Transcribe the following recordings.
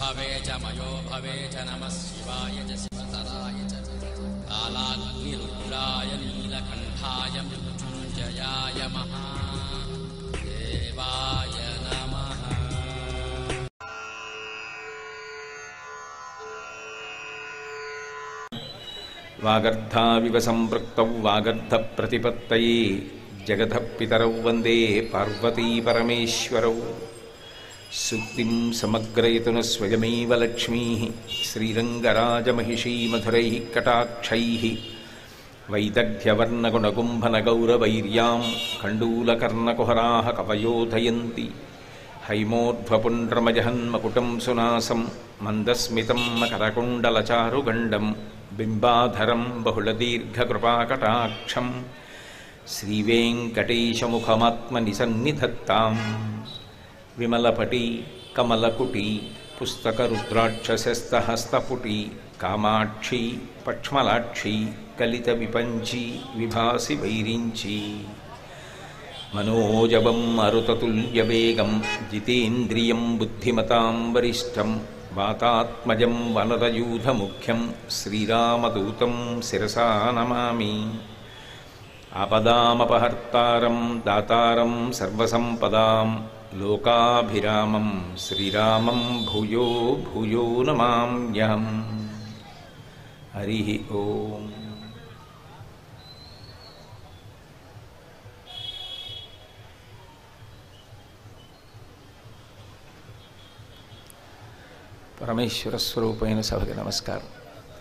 भवे च मयो भवे च नमः शिवाय च शिवतराय च कालाग्निरुद्राय नीलकण्ठाय मृत्युञ्जयाय महादेवाय नमः వాగర్ధావివ సంపృక్తౌ వాగర్ధప్రతిపత్తయే జగధపితరౌ వందే పార్వతీ పరమేశ్వరౌ సూక్తిం సమగ్రయతున స్వయమేవ లక్ష్మీ శ్రీరంగరాజమహిషీ మధురై కటాక్షై వైదగ్ధ్యవర్ణగుణగుంభనగౌరవైర్యాం కండూలకర్ణకుహరా కవయోధయంతి హైమోర్ధ్వపుండ్రమజహన్మకుటం సునాసం మందస్మితం మకరకుండలచారుగండం బింబాధరం బహుళదీర్ఘకృపాకటాక్షం శ్రీవేంకటేశముఖమాత్మనిసన్నిధత్తాం విమలపటి కమలకుటి పుస్తకరుద్రాక్షసస్తహస్తపుటి కామాక్షి పక్ష్మలాక్షి కలిత విపంచి విభాసి వైరించి మనోజవం మరుతతుల్యవేగం జితేంద్రియం బుద్ధిమతాం వరిష్టం వాతాత్మజం వనరయూధముఖ్యం శ్రీరామదూతం శిరసా నమామి ఆపదామపహర్తారం దాతారం సర్వసంపదాం లోకాభిరామం శ్రీరామం భూయో భూయో నమామ్యహం హరి ఓం పరమేశ్వర స్వరూపమైన సభకి నమస్కారం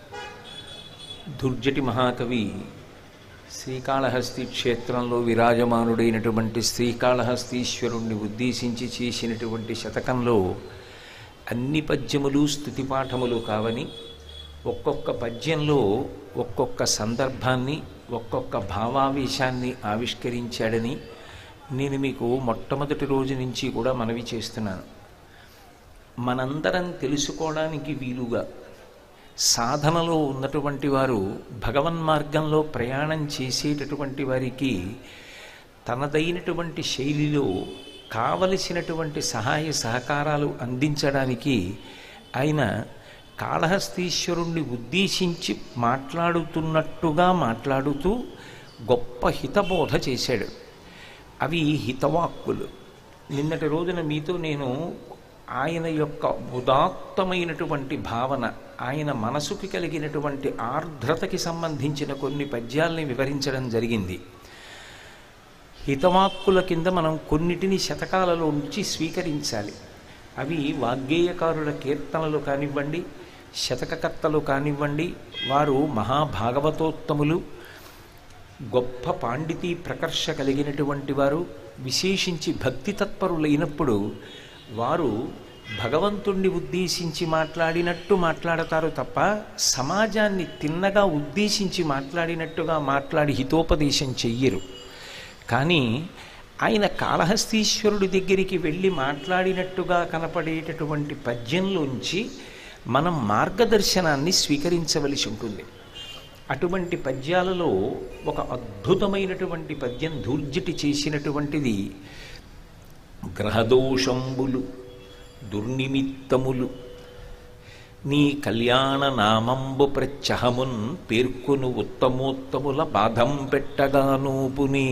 దుర్జటి మహాకవి శ్రీకాళహస్తి క్షేత్రంలో విరాజమానుడైనటువంటి శ్రీకాళహస్తీశ్వరుణ్ణి ఉద్దేశించి చేసినటువంటి శతకంలో అన్ని పద్యములు స్థుతిపాఠములు కావని ఒక్కొక్క పద్యంలో ఒక్కొక్క సందర్భాన్ని ఒక్కొక్క భావావేశాన్ని ఆవిష్కరించాడని నేను మీకు మొట్టమొదటి రోజు నుంచి కూడా మనవి చేస్తున్నాను మనందరం తెలుసుకోవడానికి వీలుగా సాధనలో ఉన్నటువంటి వారు భగవన్ మార్గంలో ప్రయాణం చేసేటటువంటి వారికి తనదైనటువంటి శైలిలో కావలసినటువంటి సహాయ సహకారాలు అందించడానికి ఆయన కాళహస్తీశ్వరుణ్ణి ఉద్దేశించి మాట్లాడుతున్నట్టుగా మాట్లాడుతూ గొప్ప హితబోధ చేశాడు అవి హితవాక్కులు నిన్నటి రోజున మీతో నేను ఆయన యొక్క ఉదాత్తమైనటువంటి భావన ఆయన మనసుకి కలిగినటువంటి ఆర్ద్రతకి సంబంధించిన కొన్ని పద్యాల్ని వివరించడం జరిగింది హితవాక్కుల కింద మనం కొన్నిటిని శతకాలలోంచి స్వీకరించాలి అవి వాగ్గేయకారుల కీర్తనలు కానివ్వండి శతకకర్తలు కానివ్వండి వారు మహాభాగవతోత్తములు గొప్ప పాండితీ ప్రకర్ష కలిగినటువంటి వారు విశేషించి భక్తి తత్పరులైనప్పుడు వారు భగవంతుణ్ణి ఉద్దేశించి మాట్లాడినట్టు మాట్లాడతారు తప్ప సమాజాన్ని తిన్నగా ఉద్దేశించి మాట్లాడినట్టుగా మాట్లాడి హితోపదేశం చెయ్యరు కానీ ఆయన కాళహస్తీశ్వరుడి దగ్గరికి వెళ్ళి మాట్లాడినట్టుగా కనపడేటటువంటి పద్యంలోంచి మనం మార్గదర్శనాన్ని స్వీకరించవలసి ఉంటుంది అటువంటి పద్యాలలో ఒక అద్భుతమైనటువంటి పద్యం ధూర్జటి చేసినటువంటిది గ్రహదోషంబులు దుర్నిమిత్తములు నీ కళ్యాణ నామంబు ప్రత్యహమున్ పేర్కొను ఉత్తమోత్తముల బాధం పెట్టగానూపుని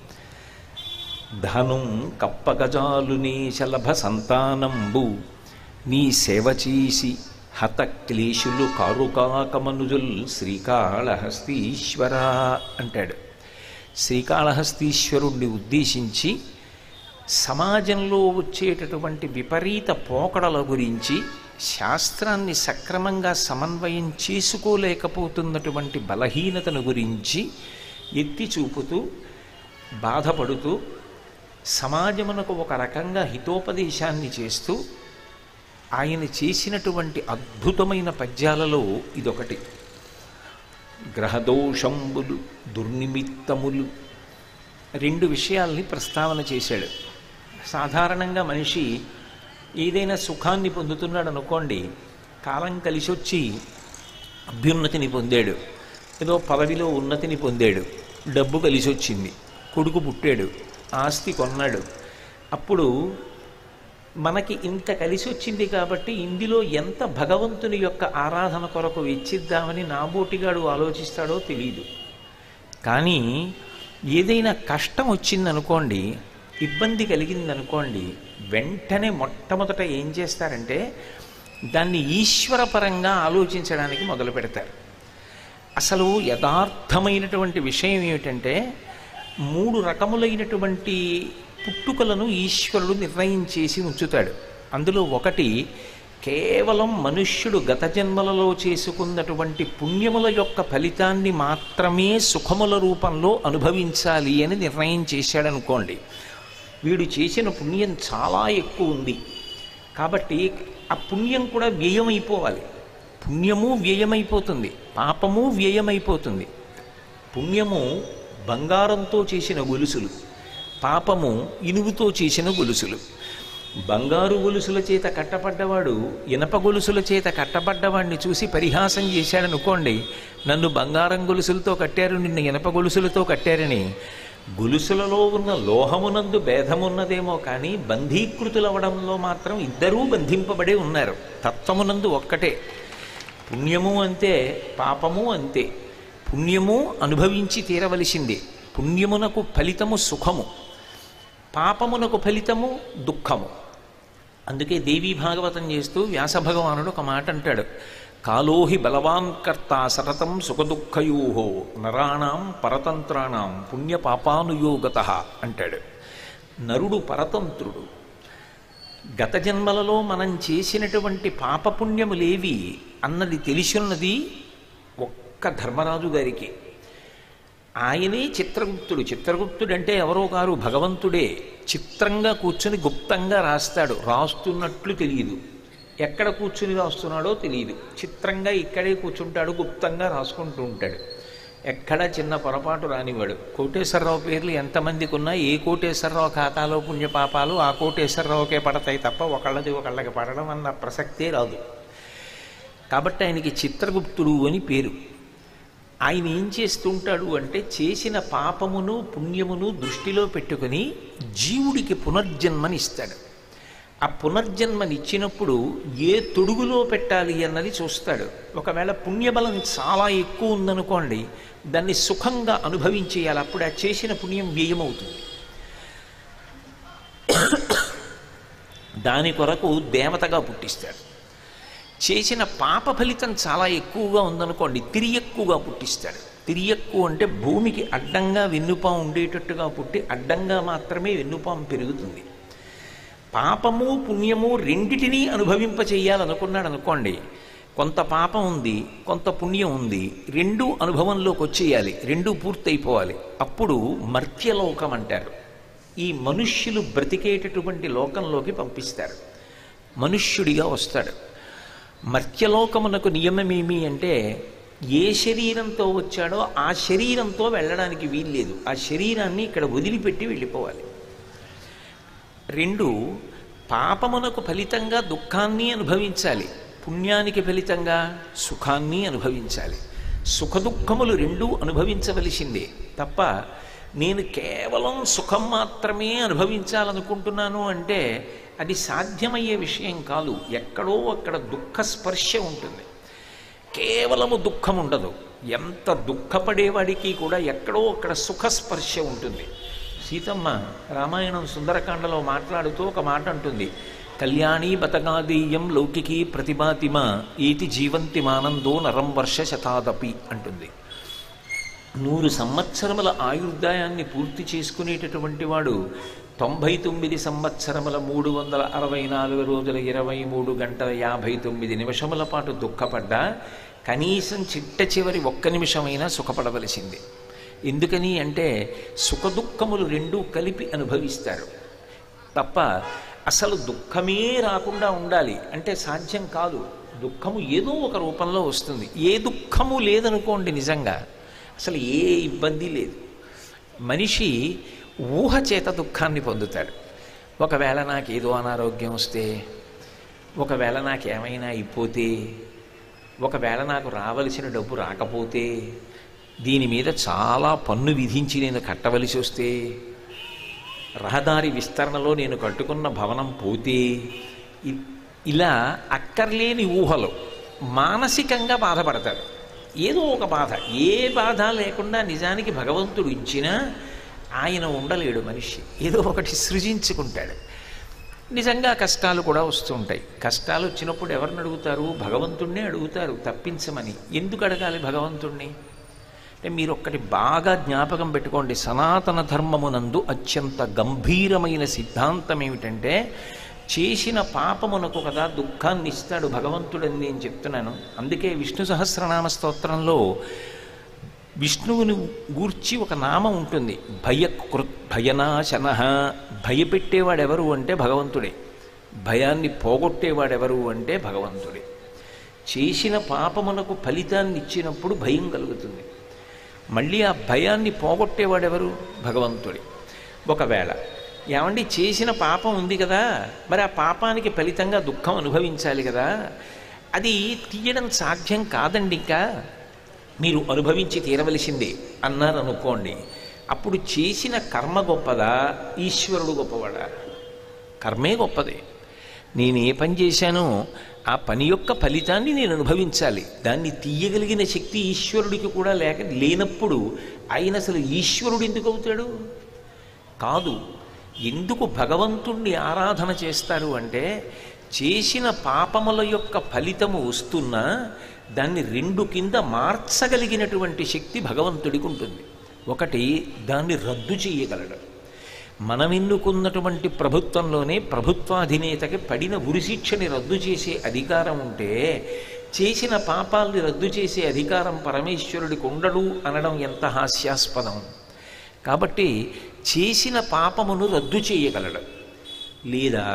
ధనుం కప్పగజాలుని శలభ సంతానంబు నీ సేవ చేసి హత క్లేశులు కారుకాకమనుజుల్ శ్రీకాళహస్తీశ్వర అంటాడు శ్రీకాళహస్తీశ్వరుణ్ణి ఉద్దేశించి సమాజంలో వచ్చేటటువంటి విపరీత పోకడల గురించి శాస్త్రాన్ని సక్రమంగా సమన్వయం చేసుకోలేకపోతున్నటువంటి బలహీనతను గురించి ఎత్తి చూపుతూ బాధపడుతూ సమాజమునకు ఒక రకంగా హితోపదేశాన్ని చేస్తూ ఆయన చేసినటువంటి అద్భుతమైన పద్యాలలో ఇదొకటి గ్రహదోషంబులు దుర్నిమిత్తములు రెండు విషయాల్ని ప్రస్తావన చేశాడు సాధారణంగా మనిషి ఏదైనా సుఖాన్ని పొందుతున్నాడు అనుకోండి కాలం కలిసి వచ్చి అభ్యున్నతిని పొందాడు ఏదో పదవిలో ఉన్నతిని పొందాడు డబ్బు కలిసి వచ్చింది కొడుకు పుట్టాడు ఆస్తి కొన్నాడు అప్పుడు మనకి ఇంత కలిసి వచ్చింది కాబట్టి ఇందులో ఎంత భగవంతుని యొక్క ఆరాధన కొరకు వెచ్చిద్దామని నాబోటిగాడు ఆలోచిస్తాడో తెలియదు కానీ ఏదైనా కష్టం వచ్చిందనుకోండి ఇబ్బంది కలిగిందనుకోండి వెంటనే మొట్టమొదట ఏం చేస్తారంటే దాన్ని ఈశ్వరపరంగా ఆలోచించడానికి మొదలు పెడతారు అసలు యథార్థమైనటువంటి విషయం ఏమిటంటే మూడు రకములైనటువంటి పుట్టుకలను ఈశ్వరుడు నిర్ణయం చేసి ఉంచుతాడు అందులో ఒకటి కేవలం మనుష్యుడు గత జన్మలలో చేసుకున్నటువంటి పుణ్యముల యొక్క ఫలితాన్ని మాత్రమే సుఖముల రూపంలో అనుభవించాలి అని నిర్ణయం చేశాడనుకోండి వీడు చేసిన పుణ్యం చాలా ఎక్కువ ఉంది కాబట్టి ఆ పుణ్యం కూడా వ్యయమైపోవాలి పుణ్యము వ్యయమైపోతుంది పాపము వ్యయమైపోతుంది పుణ్యము బంగారంతో చేసిన గొలుసులు పాపము ఇనుగుతో చేసిన గొలుసులు బంగారు గొలుసుల చేత కట్టబడ్డవాడు ఇనప గొలుసుల చేత కట్టబడ్డవాడిని చూసి పరిహాసం చేశాడనుకోండి నన్ను బంగారం గొలుసులతో కట్టారు నిన్ను ఇనప గొలుసులతో కట్టారని గొలుసులలో ఉన్న లోహమునందు భేదమున్నదేమో కానీ బంధీకృతులవడంలో మాత్రం ఇద్దరూ బంధింపబడే ఉన్నారు తత్వమునందు ఒక్కటే పుణ్యము అంతే పాపము అంతే పుణ్యము అనుభవించి తీరవలసిందే పుణ్యమునకు ఫలితము సుఖము పాపమునకు ఫలితము దుఃఖము అందుకే దేవీ భాగవతం చేస్తూ వ్యాస భగవానుడు ఒక మాట అంటాడు కాలోహి బలవాన్ కర్త సతతం సుఖదుఃఖయోహో నరాణం పరతంత్రాణం పుణ్యపాపానుయోగత అంటాడు నరుడు పరతంత్రుడు గత జన్మలలో మనం చేసినటువంటి పాపపుణ్యములేవి అన్నది తెలిసున్నది ఒక్క ధర్మరాజు గారికి ఆయనే చిత్రగుప్తుడు చిత్రగుప్తుడు అంటే ఎవరో కారు భగవంతుడే చిత్రంగా కూర్చుని గుప్తంగా రాస్తాడు రాస్తున్నట్లు తెలియదు ఎక్కడ కూర్చుని రాస్తున్నాడో తెలియదు చిత్రంగా ఇక్కడే కూర్చుంటాడు గుప్తంగా రాసుకుంటూ ఉంటాడు ఎక్కడ చిన్న పొరపాటు రానివాడు కోటేశ్వరరావు పేర్లు ఎంతమందికి ఉన్నా ఏ కోటేశ్వరరావు ఖాతాలో పుణ్యపాపాలు ఆ కోటేశ్వరరావుకే పడతాయి తప్ప ఒకళ్ళది ఒకళ్ళకి పడడం అన్న ప్రసక్తే రాదు కాబట్టి ఆయనకి చిత్రగుప్తుడు అని పేరు ఆయన ఏం చేస్తుంటాడు అంటే చేసిన పాపమును పుణ్యమును దృష్టిలో పెట్టుకుని జీవుడికి పునర్జన్మని ఇస్తాడు ఆ పునర్జన్మనిచ్చినప్పుడు ఏ తొడుగులో పెట్టాలి అన్నది చూస్తాడు ఒకవేళ పుణ్యబలం చాలా ఎక్కువ ఉందనుకోండి దాన్ని సుఖంగా అనుభవించేయాలి అప్పుడు ఆ చేసిన పుణ్యం వ్యయమవుతుంది దాని కొరకు దేవతగా పుట్టిస్తాడు చేసిన పాప ఫలితం చాలా ఎక్కువగా ఉందనుకోండి తిరియక్కువగా పుట్టిస్తాడు తిరియక్కు అంటే భూమికి అడ్డంగా వెన్నుపాం ఉండేటట్టుగా పుట్టి అడ్డంగా మాత్రమే వెన్నుపాం పెరుగుతుంది పాపము పుణ్యము రెండిటినీ అనుభవింప చేయాలనుకున్నాడు అనుకోండి కొంత పాపం ఉంది కొంత పుణ్యం ఉంది రెండు అనుభవంలోకి వచ్చేయాలి రెండు పూర్తయిపోవాలి అప్పుడు మర్త్యలోకం అంటారు ఈ మనుష్యులు బ్రతికేటటువంటి లోకంలోకి పంపిస్తారు మనుష్యుడిగా వస్తాడు మర్త్యలోకమునకు నియమమేమి అంటే ఏ శరీరంతో వచ్చాడో ఆ శరీరంతో వెళ్ళడానికి వీల్లేదు ఆ శరీరాన్ని ఇక్కడ వదిలిపెట్టి వెళ్ళిపోవాలి రెండు పాపమునకు ఫలితంగా దుఃఖాన్ని అనుభవించాలి పుణ్యానికి ఫలితంగా సుఖాన్ని అనుభవించాలి సుఖదుఖములు రెండూ అనుభవించవలసిందే తప్ప నేను కేవలం సుఖం మాత్రమే అనుభవించాలనుకుంటున్నాను అంటే అది సాధ్యమయ్యే విషయం కాదు ఎక్కడో అక్కడ దుఃఖ స్పర్శ ఉంటుంది కేవలము దుఃఖం ఉండదు ఎంత దుఃఖపడేవాడికి కూడా ఎక్కడో అక్కడ సుఖస్పర్శ ఉంటుంది సీతమ్మ రామాయణం సుందరకాండలో మాట్లాడుతూ ఒక మాట అంటుంది కళ్యాణి బతగాదీయం లౌకికి ప్రతిభాతిమ ఏతి జీవంతి మానందో నరం వర్ష శతాదపి అంటుంది నూరు సంవత్సరముల ఆయుర్దాయాన్ని పూర్తి చేసుకునేటటువంటి వాడు తొంభై తొమ్మిది సంవత్సరముల మూడు వందల అరవై నాలుగు రోజుల ఇరవై మూడు గంటల యాభై తొమ్మిది నిమిషముల పాటు దుఃఖపడ్డా కనీసం చిట్ట చివరి ఒక్క నిమిషమైనా సుఖపడవలసింది ఎందుకని అంటే సుఖదుఖములు రెండూ కలిపి అనుభవిస్తారు తప్ప అసలు దుఃఖమే రాకుండా ఉండాలి అంటే సాధ్యం కాదు దుఃఖము ఏదో ఒక రూపంలో వస్తుంది ఏ దుఃఖము లేదనుకోండి నిజంగా అసలు ఏ ఇబ్బంది లేదు మనిషి ఊహ చేత దుఃఖాన్ని పొందుతాడు ఒకవేళ నాకు ఏదో అనారోగ్యం వస్తే ఒకవేళ నాకు ఏమైనా అయిపోతే ఒకవేళ నాకు రావలసిన డబ్బు రాకపోతే దీని మీద చాలా పన్ను విధించి నేను కట్టవలసి వస్తే రహదారి విస్తరణలో నేను కట్టుకున్న భవనం పోతే ఇ- ఇలా అక్కర్లేని ఊహలు మానసికంగా బాధపడతారు ఏదో ఒక బాధ ఏ బాధ లేకుండా నిజానికి భగవంతుడు ఇచ్చినా ఆయన ఉండలేడు మనిషి ఏదో ఒకటి సృజించుకుంటాడు నిజంగా కష్టాలు కూడా వస్తుంటాయి కష్టాలు వచ్చినప్పుడు ఎవరిని అడుగుతారు భగవంతుణ్ణే అడుగుతారు తప్పించమని ఎందుకు అడగాలి భగవంతుణ్ణి అంటే మీరు ఒక్కటి బాగా జ్ఞాపకం పెట్టుకోండి సనాతన ధర్మమునందు అత్యంత గంభీరమైన సిద్ధాంతం ఏమిటంటే చేసిన పాపమునకు కదా దుఃఖాన్ని ఇస్తాడు భగవంతుడని నేను చెప్తున్నాను అందుకే విష్ణు సహస్రనామ స్తోత్రంలో విష్ణువుని గూర్చి ఒక నామం ఉంటుంది భయకృత్ భయనాశన భయపెట్టేవాడెవరు అంటే భగవంతుడే భయాన్ని పోగొట్టేవాడెవరు అంటే భగవంతుడే చేసిన పాపమునకు ఫలితాన్ని ఇచ్చినప్పుడు భయం కలుగుతుంది మళ్ళీ ఆ భయాన్ని పోగొట్టేవాడెవరు భగవంతుడే ఒకవేళ ఏమండి చేసిన పాపం ఉంది కదా మరి ఆ పాపానికి ఫలితంగా దుఃఖం అనుభవించాలి కదా అది తీయడం సాధ్యం కాదండి ఇంకా మీరు అనుభవించి తీరవలసిందే అన్నారు అనుకోండి అప్పుడు చేసిన కర్మ గొప్పదా ఈశ్వరుడు గొప్పవాడా కర్మే గొప్పదే నేను ఏ పని చేశానో ఆ పని యొక్క ఫలితాన్ని నేను అనుభవించాలి దాన్ని తీయగలిగిన శక్తి ఈశ్వరుడికి కూడా లేక లేనప్పుడు ఆయన అసలు ఈశ్వరుడు ఎందుకు అవుతాడు కాదు ఎందుకు భగవంతుణ్ణి ఆరాధన చేస్తారు అంటే చేసిన పాపముల యొక్క ఫలితము వస్తున్నా దాన్ని రెండు కింద మార్చగలిగినటువంటి శక్తి భగవంతుడికి ఉంటుంది ఒకటి దాన్ని రద్దు చేయగలడు మనం ఎన్నుకున్నటువంటి ప్రభుత్వంలోనే ప్రభుత్వాధినేతకి పడిన ఉరిశిక్షని రద్దు చేసే అధికారం ఉంటే చేసిన పాపాల్ని రద్దు చేసే అధికారం పరమేశ్వరుడికి ఉండడు అనడం ఎంత హాస్యాస్పదం కాబట్టి చేసిన పాపమును రద్దు చేయగలడు లేదా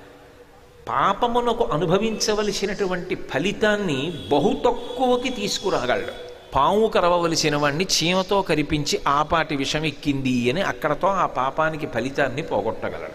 పాపమునకు అనుభవించవలసినటువంటి ఫలితాన్ని బహు తక్కువకి తీసుకురాగలడు పాము కరవవలసిన వాడిని చీమతో కరిపించి ఆపాటి విషం ఎక్కింది అని అక్కడతో ఆ పాపానికి ఫలితాన్ని పోగొట్టగలడు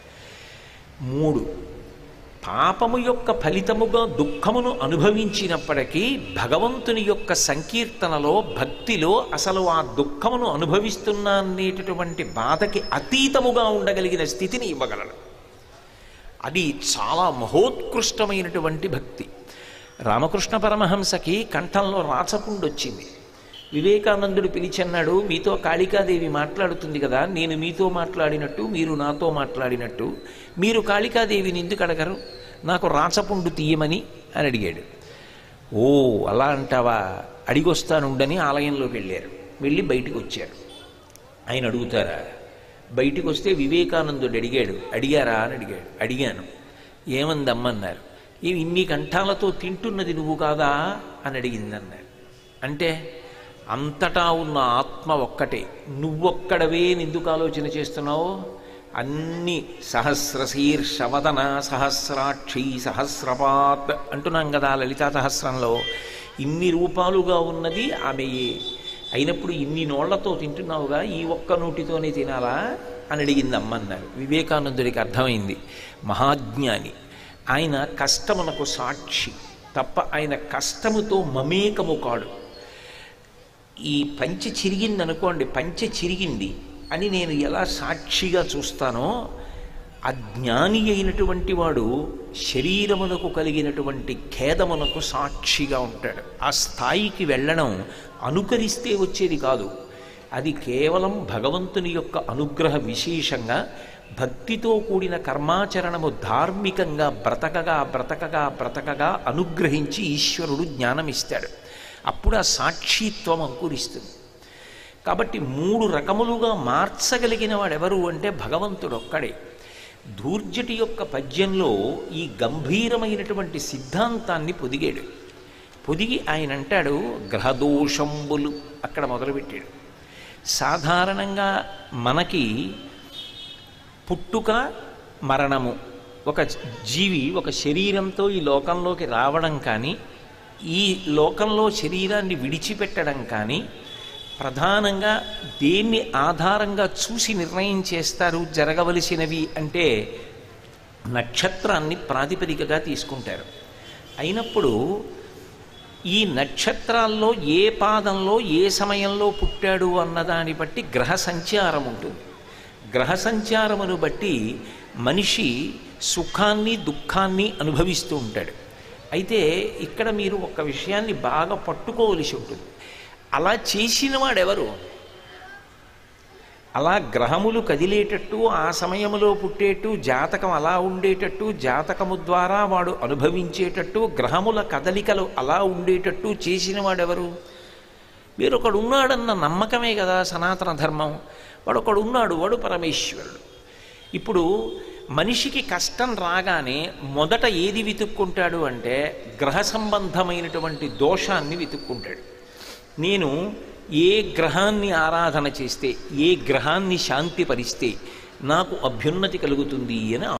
మూడు పాపము యొక్క ఫలితముగా దుఃఖమును అనుభవించినప్పటికీ భగవంతుని యొక్క సంకీర్తనలో భక్తిలో అసలు ఆ దుఃఖమును అనుభవిస్తున్నా అనేటటువంటి బాధకి అతీతముగా ఉండగలిగిన స్థితిని ఇవ్వగలడు అది చాలా మహోత్కృష్టమైనటువంటి భక్తి రామకృష్ణ పరమహంసకి కంఠంలో రాచపుండు వచ్చింది వివేకానందుడు పిలిచన్నాడు మీతో కాళికాదేవి మాట్లాడుతుంది కదా నేను మీతో మాట్లాడినట్టు మీరు నాతో మాట్లాడినట్టు మీరు కాళికాదేవిని ఎందుకు అడగరు నాకు రాచపుండు తీయమని అని అడిగాడు ఓ అలా అంటావా అడిగొస్తానుండని ఆలయంలోకి వెళ్ళారు వెళ్ళి బయటికి వచ్చారు ఆయన అడుగుతారా బయటికి వస్తే వివేకానందుడు అడిగాడు అడిగారా అని అడిగాడు అడిగాను ఏమందమ్మన్నారు ఇవి ఇన్ని కంఠాలతో తింటున్నది నువ్వు కాదా అని అడిగిందన్నారు అంటే అంతటా ఉన్న ఆత్మ ఒక్కటే నువ్వొక్కడవే ఎందుకు ఆలోచన చేస్తున్నావు అన్ని సహస్రశీర్షవదన సహస్రాక్షి సహస్రపాత్ అంటున్నాం కదా లలితా సహస్రంలో ఇన్ని రూపాలుగా ఉన్నది ఆమెయే అయినప్పుడు ఇన్ని నోళ్లతో తింటున్నావుగా ఈ ఒక్క నోటితోనే తినాలా అని అడిగింది అమ్మన్నారు వివేకానందుడికి అర్థమైంది మహాజ్ఞాని ఆయన కష్టమునకు సాక్షి తప్ప ఆయన కష్టముతో మమేకము కాడు ఈ పంచె చిరిగింది అనుకోండి పంచె చిరిగింది అని నేను ఎలా సాక్షిగా చూస్తానో అజ్ఞాని అయినటువంటి వాడు శరీరమునకు కలిగినటువంటి ఖేదమునకు సాక్షిగా ఉంటాడు ఆ స్థాయికి వెళ్ళడం అనుకరిస్తే వచ్చేది కాదు అది కేవలం భగవంతుని యొక్క అనుగ్రహ విశేషంగా భక్తితో కూడిన కర్మాచరణము ధార్మికంగా బ్రతకగా బ్రతకగా బ్రతకగా అనుగ్రహించి ఈశ్వరుడు జ్ఞానమిస్తాడు అప్పుడు ఆ సాక్షిత్వం అంకురిస్తుంది కాబట్టి మూడు రకములుగా మార్చగలిగిన వాడెవరు అంటే భగవంతుడు ఒక్కడే ధూర్జటి యొక్క పద్యంలో ఈ గంభీరమైనటువంటి సిద్ధాంతాన్ని పొదిగాడు పొదిగి ఆయన అంటాడు గ్రహదోషంబులు అక్కడ మొదలుపెట్టాడు సాధారణంగా మనకి పుట్టుక మరణము ఒక జీవి ఒక శరీరంతో ఈ లోకంలోకి రావడం కానీ ఈ లోకంలో శరీరాన్ని విడిచిపెట్టడం కానీ ప్రధానంగా దేన్ని ఆధారంగా చూసి నిర్ణయం చేస్తారు జరగవలసినవి అంటే నక్షత్రాన్ని ప్రాతిపదికగా తీసుకుంటారు అయినప్పుడు ఈ నక్షత్రాల్లో ఏ పాదంలో ఏ సమయంలో పుట్టాడు అన్నదాన్ని బట్టి గ్రహ సంచారం ఉంటుంది గ్రహ సంచారమును బట్టి మనిషి సుఖాన్ని దుఃఖాన్ని అనుభవిస్తూ ఉంటాడు అయితే ఇక్కడ మీరు ఒక విషయాన్ని బాగా పట్టుకోవలసి ఉంటుంది అలా చేసిన వాడెవరు అలా గ్రహములు కదిలేటట్టు ఆ సమయంలో పుట్టేట్టు జాతకం అలా ఉండేటట్టు జాతకము ద్వారా వాడు అనుభవించేటట్టు గ్రహముల కదలికలు అలా ఉండేటట్టు చేసిన వాడెవరు వేరొకడు ఉన్నాడన్న నమ్మకమే కదా సనాతన ధర్మం వాడు ఒకడు ఉన్నాడు వాడు పరమేశ్వరుడు ఇప్పుడు మనిషికి కష్టం రాగానే మొదట ఏది వెతుక్కుంటాడు అంటే గ్రహ సంబంధమైనటువంటి దోషాన్ని వెతుక్కుంటాడు నేను ఏ గ్రహాన్ని ఆరాధన చేస్తే ఏ గ్రహాన్ని శాంతిపరిస్తే నాకు అభ్యున్నతి కలుగుతుంది అని